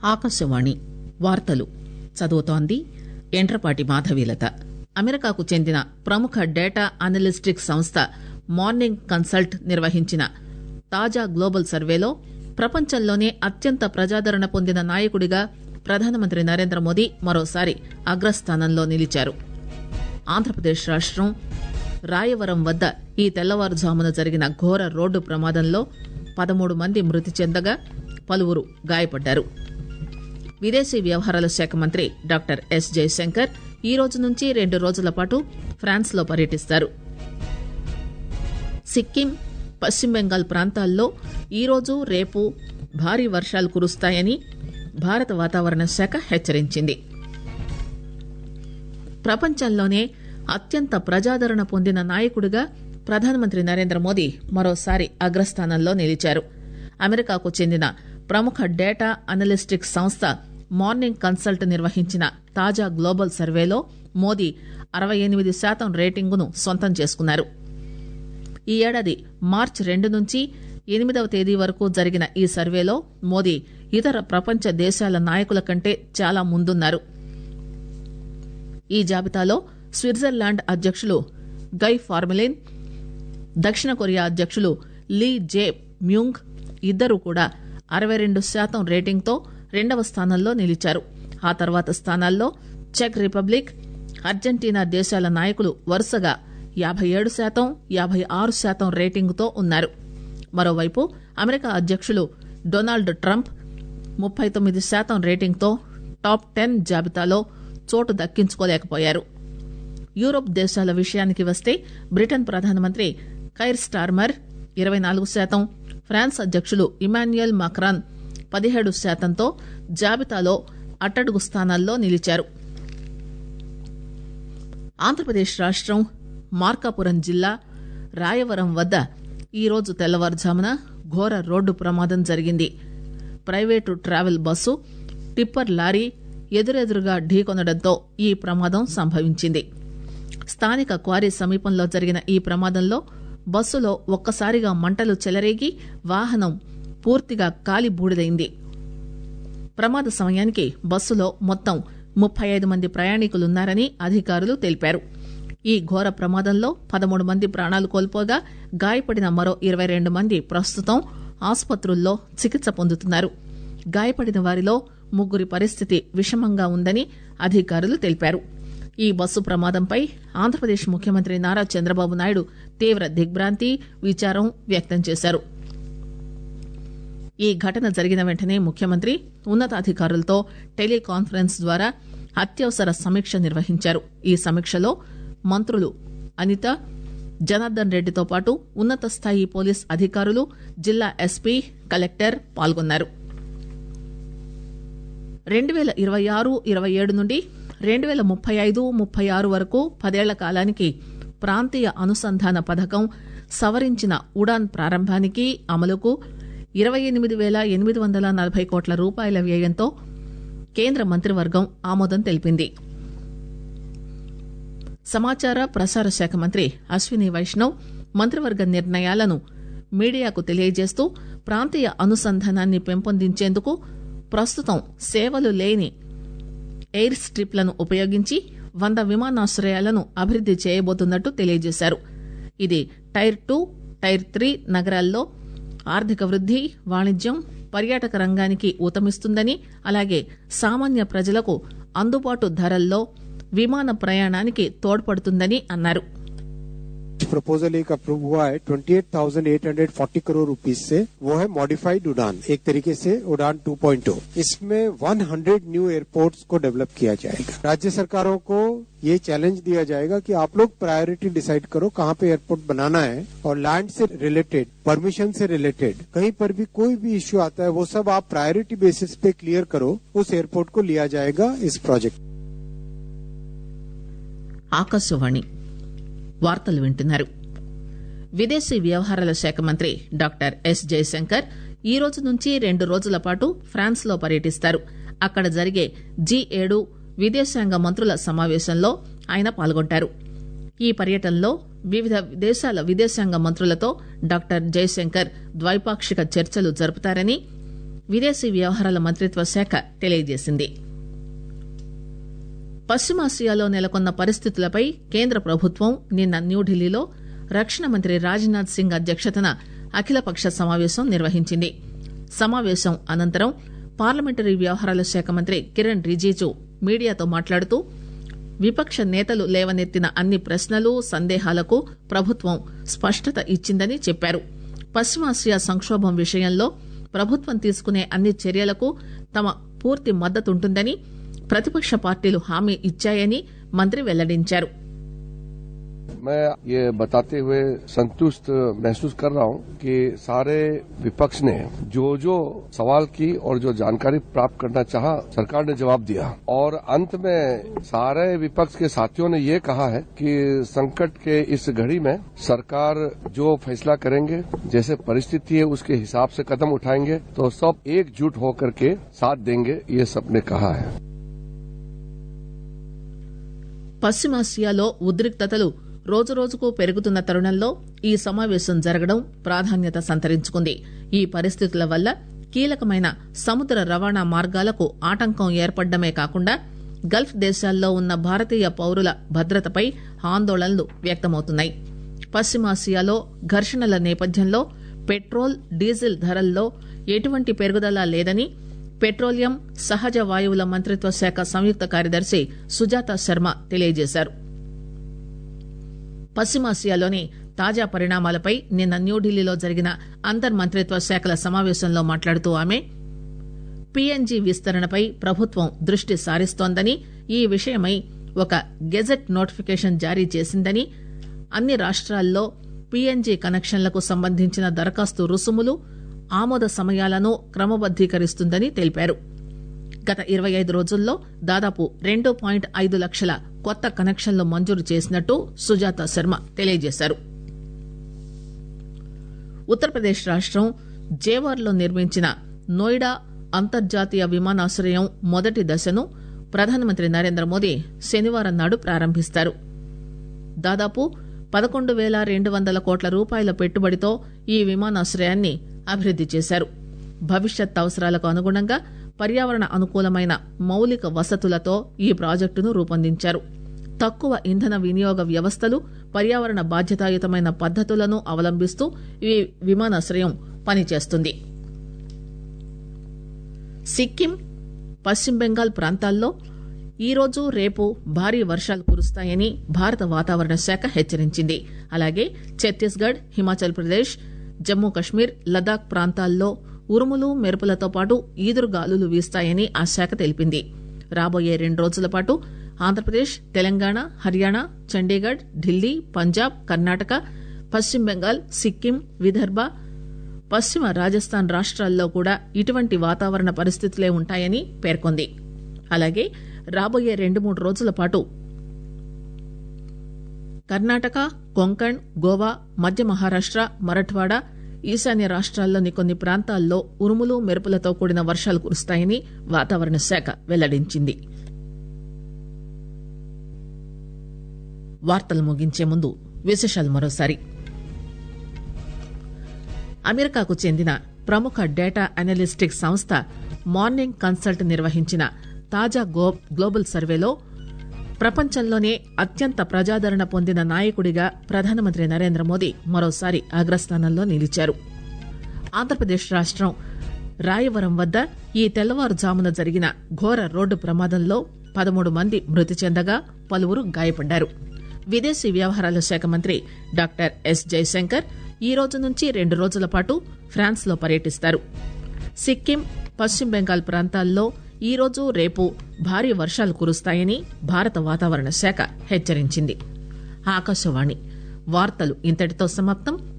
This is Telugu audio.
ఆకాశవాణి వార్తలు చదువుతోంది ఎండ్రపాటి మాధవీలత అమెరికాకు చెందిన ప్రముఖ డేటా అనలిస్టిక్ సంస్థ మార్నింగ్ కన్సల్ట్ నిర్వహించిన తాజా గ్లోబల్ సర్వేలో ప్రపంచంలోనే అత్యంత ప్రజాదరణ పొందిన నాయకుడిగా ప్రధానమంత్రి నరేంద్ర మోదీ మరోసారి అగ్రస్థానంలో నిలిచారు ఆంధ్రప్రదేశ్ రాష్టం రాయవరం వద్ద ఈ తెల్లవారుజామున జరిగిన ఘోర రోడ్డు ప్రమాదంలో పదమూడు మంది మృతి చెందగా పలువురు గాయపడ్డారు విదేశీ వ్యవహారాల శాఖ మంత్రి డాక్టర్ ఎస్ జయశంకర్ ఈ రోజు నుంచి రెండు రోజుల పాటు ఫ్రాన్స్ లో పర్యటిస్తారు సిక్కిం పశ్చిమ బెంగాల్ ప్రాంతాల్లో ఈరోజు రేపు భారీ వర్షాలు కురుస్తాయని భారత వాతావరణ శాఖ హెచ్చరించింది ప్రపంచంలోనే అత్యంత ప్రజాదరణ పొందిన నాయకుడిగా ప్రధానమంత్రి నరేంద్ర మోదీ మరోసారి అగ్రస్థానంలో నిలిచారు అమెరికాకు చెందిన ప్రముఖ డేటా అనలిస్టిక్ సంస్థ మార్నింగ్ కన్సల్ట్ నిర్వహించిన తాజా గ్లోబల్ సర్వేలో మోదీ అరవై ఎనిమిది శాతం రేటింగును సొంతం చేసుకున్నారు ఈ ఏడాది మార్చి రెండు నుంచి ఎనిమిదవ తేదీ వరకు జరిగిన ఈ సర్వేలో మోదీ ఇతర ప్రపంచ దేశాల నాయకుల కంటే చాలా ముందున్నారు ఈ జాబితాలో స్విట్జర్లాండ్ అధ్యక్షులు గై ఫార్మెలిన్ దక్షిణ కొరియా అధ్యక్షులు లీ జే మ్యూంగ్ ఇద్దరూ కూడా అరవై రెండు శాతం రేటింగ్తో రెండవ స్థానంలో నిలిచారు ఆ తర్వాత స్థానాల్లో చెక్ రిపబ్లిక్ అర్జెంటీనా దేశాల నాయకులు వరుసగా యాభై ఏడు శాతం యాభై ఆరు శాతం రేటింగుతో ఉన్నారు మరోవైపు అమెరికా అధ్యక్షులు డొనాల్డ్ ట్రంప్ ముప్పై తొమ్మిది శాతం రేటింగ్తో టాప్ టెన్ జాబితాలో చోటు దక్కించుకోలేకపోయారు యూరోప్ దేశాల విషయానికి వస్తే బ్రిటన్ ప్రధానమంత్రి కైర్ స్టార్మర్ ఇరవై నాలుగు శాతం ఫ్రాన్స్ అధ్యక్షులు ఇమాన్యుయల్ మక్రాన్ పదిహేడు శాతంతో జాబితాలో అట్టడుగు స్థానాల్లో నిలిచారు ఆంధ్రప్రదేశ్ రాష్టం మార్కాపురం జిల్లా రాయవరం వద్ద ఈరోజు తెల్లవారుజామున ఘోర రోడ్డు ప్రమాదం జరిగింది private travel bus tipper lorry ఎదురెదురుగా ఢీకొనడంతో ఈ ప్రమాదం సంభవించింది స్థానిక క్వారీ సమీపంలో జరిగిన ఈ ప్రమాదంలో బస్సులో ఒక్కసారిగా మంటలు చెలరేగి వాహనం పూర్తిగా కాలి బూడిదైంది ప్రమాద సమయానికి బస్సులో మొత్తం ముప్పై ఐదు మంది ప్రయాణికులున్నారని అధికారులు తెలిపారు ఈ ఘోర ప్రమాదంలో పదమూడు మంది ప్రాణాలు కోల్పోగా గాయపడిన మరో ఇరవై రెండు మంది ప్రస్తుతం ఆసుపత్రుల్లో చికిత్స పొందుతున్నారు గాయపడిన వారిలో ముగ్గురి పరిస్థితి విషమంగా ఉందని అధికారులు తెలిపారు ఈ బస్సు ప్రమాదంపై ఆంధ్రప్రదేశ్ ముఖ్యమంత్రి నారా చంద్రబాబు నాయుడు తీవ్ర దిగ్భ్రాంతి విచారం వ్యక్తం చేశారు ఈ ఘటన జరిగిన వెంటనే ముఖ్యమంత్రి ఉన్నతాధికారులతో టెలికాన్ఫరెన్స్ ద్వారా అత్యవసర సమీక్ష నిర్వహించారు ఈ సమీక్షలో మంత్రులు అనిత జనార్దన్ రెడ్డితో పాటు ఉన్నత స్థాయి పోలీస్ అధికారులు జిల్లా ఎస్పీ కలెక్టర్ పాల్గొన్నారు రెండు పేల ఇరవై ఆరు ఇరవై ఏడు నుండి రెండు పేల ముప్పై ఐదు ముప్పై ఆరు వరకు పదేళ్ల కాలానికి ప్రాంతీయ అనుసంధాన పథకం సవరించిన ఉడాన్ ప్రారంభానికి అమలుకు ఇరవై ఎనిమిది పేల ఎనిమిది వందల నలభై కోట్ల రూపాయల వ్యయంతో కేంద్ర మంత్రివర్గం ఆమోదం తెలిపింది సమాచార ప్రసార శాఖ మంత్రి అశ్విని వైష్ణవ్ మంత్రివర్గ నిర్ణయాలను మీడియాకు తెలియజేస్తూ ప్రాంతీయ అనుసంధానాన్ని పెంపొందించేందుకు ప్రస్తుతం సేవలు లేని ఎయిర్ స్ట్రిప్లను ఉపయోగించి వంద విమానాశ్రయాలను అభివృద్ది చేయబోతున్నట్టు తెలియజేశారు ఇది టైర్ టూ టైర్ త్రీ నగరాల్లో ఆర్థిక వృద్ది వాణిజ్యం పర్యాటక రంగానికి ఊతమిస్తుందని అలాగే సామాన్య ప్రజలకు అందుబాటు ధరల్లో విమాన ప్రయాణానికి తోడ్పడుతుందని అన్నారు प्रपोजल एक अप्रूव हुआ है 28,840 करोड़ रुपीस से वो है मॉडिफाइड उड़ान एक तरीके से उड़ान 2.0 इसमें 100 न्यू एयरपोर्ट्स को डेवलप किया जाएगा राज्य सरकारों को ये चैलेंज दिया जाएगा कि आप लोग प्रायोरिटी डिसाइड करो कहाँ पे एयरपोर्ट बनाना है और लैंड से रिलेटेड परमिशन से रिलेटेड कहीं पर भी कोई भी इश्यू आता है वो सब आप प्रायोरिटी बेसिस पे क्लियर करो उस एयरपोर्ट को लिया जाएगा इस प्रोजेक्ट ఆకాశవాణి వార్తలు వింటున్నారు విదేశీ వ్యవహారాల శాఖ మంత్రి డాక్టర్ ఎస్ జయశంకర్ ఈ రోజు నుంచి రెండు రోజుల పాటు ఫ్రాన్స్ లో పర్యటిస్తారు అక్కడ జరిగే జీ ఏడు విదేశాంగ మంత్రుల సమావేశంలో ఆయన పాల్గొంటారు ఈ పర్యటనలో వివిధ దేశాల విదేశాంగ మంత్రులతో డాక్టర్ జయశంకర్ ద్వైపాక్షిక చర్చలు జరుపుతారని విదేశీ వ్యవహారాల మంత్రిత్వ శాఖ తెలియజేసింది పశ్చిమాసియాలో నెలకొన్న పరిస్థితులపై కేంద్ర ప్రభుత్వం నిన్న న్యూఢిల్లీలో రక్షణ మంత్రి రాజ్నాథ్ సింగ్ అధ్యక్షతన అఖిలపక్ష సమావేశం నిర్వహించింది సమావేశం అనంతరం పార్లమెంటరీ వ్యవహారాల శాఖ మంత్రి కిరణ్ రిజిజు మీడియాతో మాట్లాడుతూ విపక్ష నేతలు లేవనెత్తిన అన్ని ప్రశ్నలు సందేహాలకు ప్రభుత్వం స్పష్టత ఇచ్చిందని చెప్పారు పశ్చిమాసియా సంక్షోభం విషయంలో ప్రభుత్వం తీసుకునే అన్ని చర్యలకు తమ పూర్తి మద్దతుంటుందని ప్రతిపక్ష పార్టీలు హామీ ఇచ్చాయని మంత్రి వెల్లడించారు मैं ये बताते हुए संतुष्ट महसूस कर रहा हूं कि सारे विपक्ष ने जो जो सवाल की और जो जानकारी प्राप्त करना चाहा सरकार ने जवाब दिया और अंत में सारे विपक्ष के साथियों ने ये कहा है कि संकट के इस घड़ी में सरकार जो फैसला करेंगे जैसे परिस्थिति है उसके हिसाब से कदम उठाएंगे तो सब एकजुट होकर के साथ देंगे ये सबने कहा है పశ్చిమాసియాలో ఉద్రిక్తతలు రోజురోజుకు పెరుగుతున్న తరుణంలో ఈ సమావేశం జరగడం ప్రాధాన్యత సంతరించుకుంది ఈ పరిస్థితుల వల్ల కీలకమైన సముద్ర రవాణా మార్గాలకు ఆటంకం ఏర్పడమే కాకుండా గల్ఫ్ దేశాల్లో ఉన్న భారతీయ పౌరుల భద్రతపై ఆందోళనలు వ్యక్తమవుతున్నాయి పశ్చిమాసియాలో ఘర్షణల నేపథ్యంలో పెట్రోల్ డీజిల్ ధరల్లో ఎటువంటి పెరుగుదల లేదని పెట్రోలియం సహజ వాయువుల మంత్రిత్వ శాఖ సంయుక్త కార్యదర్శి సుజాత శర్మ తెలియజేశారు పశ్చిమాసియాలోని తాజా పరిణామాలపై నిన్న న్యూఢిల్లీలో జరిగిన అంతర్ మంత్రిత్వ శాఖల సమావేశంలో మాట్లాడుతూ ఆమె పీఎన్జీ విస్తరణపై ప్రభుత్వం దృష్టి సారిస్తోందని ఈ విషయమై ఒక గెజెట్ నోటిఫికేషన్ జారీ చేసిందని అన్ని రాష్ట్రాల్లో పీఎన్జీ కనెక్షన్లకు సంబంధించిన దరఖాస్తు రుసుములు ఆమోద సమయాలను క్రమబద్దీకరిస్తుందని తెలిపారు గత ఇరవై ఐదు రోజుల్లో దాదాపు రెండు పాయింట్ ఐదు లక్షల కొత్త కనెక్షన్లు మంజూరు చేసినట్టు సుజాత శర్మ తెలియజేశారు ఉత్తరప్రదేశ్ రాష్టం జేవార్లో నిర్మించిన నోయిడా అంతర్జాతీయ విమానాశ్రయం మొదటి దశను ప్రధానమంత్రి నరేంద్ర మోదీ శనివారం నాడు ప్రారంభిస్తారు దాదాపు పదకొండు పేల రెండు వందల కోట్ల రూపాయల పెట్టుబడితో ఈ విమానాశ్రయాన్ని అభివృద్ది చేశారు భవిష్యత్ అవసరాలకు అనుగుణంగా పర్యావరణ అనుకూలమైన మౌలిక వసతులతో ఈ ప్రాజెక్టును రూపొందించారు తక్కువ ఇంధన వినియోగ వ్యవస్థలు పర్యావరణ బాధ్యతాయుతమైన పద్దతులను అవలంబిస్తూ ఈ విమానాశ్రయం పనిచేస్తుంది సిక్కిం పశ్చిమ బెంగాల్ ప్రాంతాల్లో ఈరోజు రేపు భారీ వర్షాలు కురుస్తాయని భారత వాతావరణ శాఖ హెచ్చరించింది అలాగే ఛత్తీస్గఢ్ హిమాచల్ ప్రదేశ్ జమ్మూ కశ్మీర్ లదాఖ్ ప్రాంతాల్లో ఉరుములు మెరుపులతో పాటు ఈదురుగాలులు వీస్తాయని ఆ శాఖ తెలిపింది రాబోయే రెండు రోజుల పాటు ఆంధ్రప్రదేశ్ తెలంగాణ హర్యానా చండీగఢ్ ఢిల్లీ పంజాబ్ కర్ణాటక పశ్చిమ బెంగాల్ సిక్కిం విదర్భ పశ్చిమ రాజస్థాన్ రాష్ట్రాల్లో కూడా ఇటువంటి వాతావరణ పరిస్థితులే ఉంటాయని పేర్కొంది అలాగే రాబోయే రెండు మూడు రోజుల పాటు కర్ణాటక కొంకణ్ గోవా మధ్య మహారాష్ట మరఠ్వాడ ఈశాన్య రాష్ట్రాల్లోని కొన్ని ప్రాంతాల్లో ఉరుములు మెరుపులతో కూడిన వర్షాలు కురుస్తాయని వాతావరణ శాఖ వెల్లడించింది వార్తలు ముగించే ముందు విశేషాలు మరోసారి అమెరికాకు చెందిన ప్రముఖ డేటా అనలిస్టిక్ సంస్థ మార్నింగ్ కన్సల్ట్ నిర్వహించిన తాజా గ్లోబల్ సర్వేలో ప్రపంచంలోనే అత్యంత ప్రజాదరణ పొందిన నాయకుడిగా ప్రధానమంత్రి నరేంద్ర మోదీ మరోసారి అగ్రస్థానంలో నిలిచారు ఆంధ్రప్రదేశ్ రాష్టం రాయవరం వద్ద ఈ తెల్లవారుజామున జరిగిన ఘోర రోడ్డు ప్రమాదంలో పదమూడు మంది మృతి చెందగా పలువురు గాయపడ్డారు విదేశీ వ్యవహారాల శాఖ మంత్రి డాక్టర్ ఎస్ జయశంకర్ ఈ రోజు నుంచి రెండు రోజుల పాటు ఫ్రాన్స్ లో పర్యటిస్తారు సిక్కిం పశ్చిమ బెంగాల్ ప్రాంతాల్లో ఈ రోజు రేపు భారీ వర్షాలు కురుస్తాయని భారత వాతావరణ శాఖ హెచ్చరించింది ఆకాశవాణి వార్తలు ఇంతటితో సమాప్తం